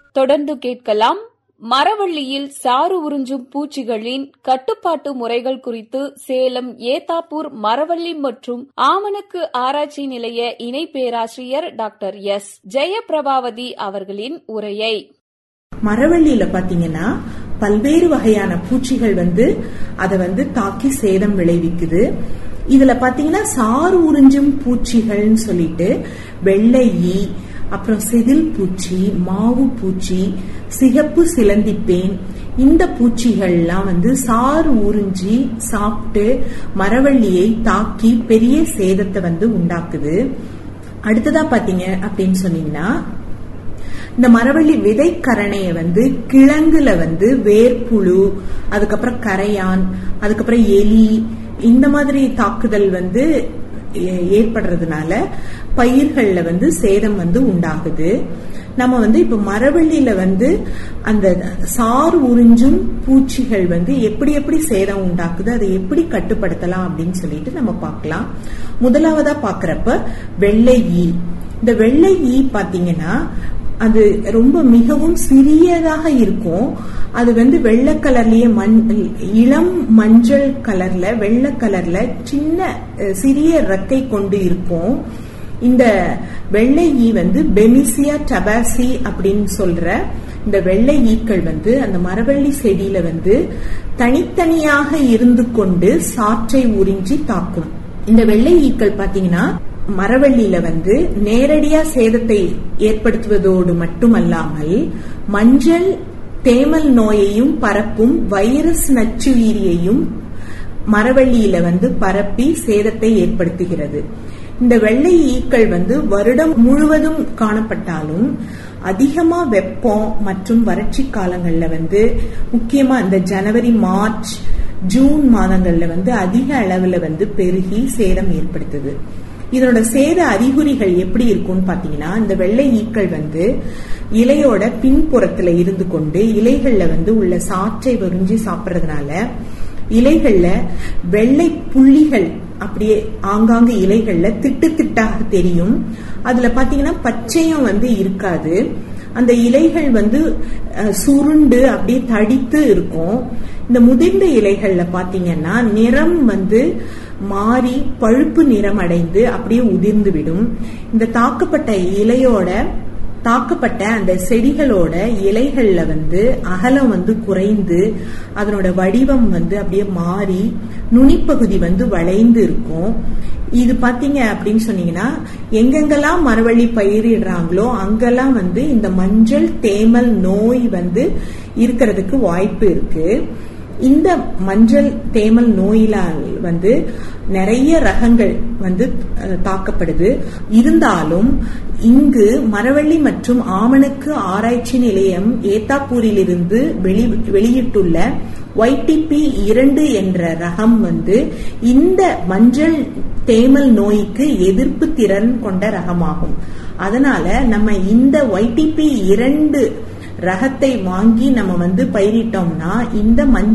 தொடர்ந்து கேட்கலாம் மரவள்ளியில் சாறு உறிஞ்சும் பூச்சிகளின் கட்டுப்பாட்டு முறைகள் குறித்து சேலம் ஏத்தாப்பூர் மரவள்ளி மற்றும் ஆமணக்கு ஆராய்ச்சி நிலைய இணை பேராசிரியர் டாக்டர் எஸ் ஜெயபிரபாவதி அவர்களின் உரையை மரவள்ளியில பாத்தீங்கன்னா பல்வேறு வகையான பூச்சிகள் வந்து அதை வந்து தாக்கி சேதம் விளைவிக்குது இதுல பாத்தீங்கன்னா சாறு உறிஞ்சும் பூச்சிகள்னு சொல்லிட்டு வெள்ளை ஈ அப்புறம் செதில் பூச்சி மாவு பூச்சி சிகப்பு சிலந்திப்பேன் இந்த பூச்சிகள்லாம் வந்து சாறு உறிஞ்சி சாப்பிட்டு மரவள்ளியை தாக்கி பெரிய சேதத்தை வந்து உண்டாக்குது அடுத்ததா பாத்தீங்க அப்படின்னு சொன்னீங்கன்னா இந்த மரவள்ளி விதைக்கரணைய வந்து கிழங்குல வந்து வேர்ப்புழு அதுக்கப்புறம் கரையான் அதுக்கப்புறம் எலி இந்த மாதிரி தாக்குதல் வந்து ஏற்படுறதுனால பயிர்கள்ல வந்து சேதம் வந்து உண்டாகுது நம்ம வந்து இப்ப மரவள்ளியில வந்து அந்த சாறு உறிஞ்சும் பூச்சிகள் வந்து எப்படி எப்படி சேதம் உண்டாக்குது அதை எப்படி கட்டுப்படுத்தலாம் அப்படின்னு சொல்லிட்டு நம்ம பார்க்கலாம் முதலாவதா பாக்குறப்ப வெள்ளை ஈ இந்த வெள்ளை ஈ பாத்தீங்கன்னா அது ரொம்ப மிகவும் சிறியதாக இருக்கும் அது வந்து வெள்ளை கலர்லயே மண் இளம் மஞ்சள் கலர்ல வெள்ளை கலர்ல சின்ன சிறிய ரெக்கை கொண்டு இருக்கும் இந்த வெள்ளை ஈ வந்து பெமிசியா டபாசி அப்படின்னு சொல்ற இந்த வெள்ளை ஈக்கள் வந்து அந்த மரவள்ளி செடியில வந்து தனித்தனியாக இருந்து கொண்டு சாற்றை உறிஞ்சி தாக்கும் இந்த வெள்ளை ஈக்கள் பாத்தீங்கன்னா மரவள்ளியில வந்து நேரடியா சேதத்தை ஏற்படுத்துவதோடு மட்டுமல்லாமல் மஞ்சள் தேமல் நோயையும் பரப்பும் வைரஸ் நச்சுயிரியையும் மரவள்ளியில வந்து பரப்பி சேதத்தை ஏற்படுத்துகிறது இந்த வெள்ளை ஈக்கள் வந்து வருடம் முழுவதும் காணப்பட்டாலும் அதிகமா வெப்பம் மற்றும் வறட்சி காலங்கள்ல வந்து முக்கியமா இந்த ஜனவரி மார்ச் ஜூன் மாதங்கள்ல வந்து அதிக அளவுல வந்து பெருகி சேதம் ஏற்படுத்துது இதனோட சேத அறிகுறிகள் எப்படி இருக்கும்னு பாத்தீங்கன்னா இந்த வெள்ளை ஈக்கள் வந்து இலையோட பின்புறத்துல இருந்து கொண்டு இலைகள்ல வந்து உள்ள சாற்றை வரிஞ்சு சாப்பிட்றதுனால இலைகள்ல வெள்ளை புள்ளிகள் அப்படியே ஆங்காங்கு இலைகள்ல திட்டு திட்டாக தெரியும் அதுல பாத்தீங்கன்னா பச்சையும் வந்து இருக்காது அந்த இலைகள் வந்து சுருண்டு அப்படியே தடித்து இருக்கும் இந்த முதிர்ந்த இலைகள்ல பாத்தீங்கன்னா நிறம் வந்து மாறி பழுப்பு நிறம் அடைந்து அப்படியே உதிர்ந்து விடும் இந்த தாக்கப்பட்ட இலையோட தாக்கப்பட்ட அந்த செடிகளோட இலைகள்ல வந்து அகலம் வந்து குறைந்து அதனோட வடிவம் வந்து அப்படியே மாறி நுனிப்பகுதி வந்து வளைந்து இருக்கும் இது பாத்தீங்க அப்படின்னு சொன்னீங்கன்னா எங்கெங்கெல்லாம் மரவள்ளி பயிரிடுறாங்களோ அங்கெல்லாம் வந்து இந்த மஞ்சள் தேமல் நோய் வந்து இருக்கிறதுக்கு வாய்ப்பு இருக்கு இந்த மஞ்சள் தேமல் நோயிலால் வந்து நிறைய ரகங்கள் வந்து தாக்கப்படுது இருந்தாலும் இங்கு மரவள்ளி மற்றும் ஆமணக்கு ஆராய்ச்சி நிலையம் ஏத்தாப்பூரிலிருந்து வெளி வெளியிட்டுள்ள ஒய்டிபி இரண்டு என்ற ரகம் வந்து இந்த மஞ்சள் தேமல் நோய்க்கு எதிர்ப்பு திறன் கொண்ட ரகமாகும் அதனால நம்ம இந்த ஒய்டிபி இரண்டு ரகத்தை வாங்கி நம்ம வந்து பயிரிட்டோம்னா இந்த மஞ்சள்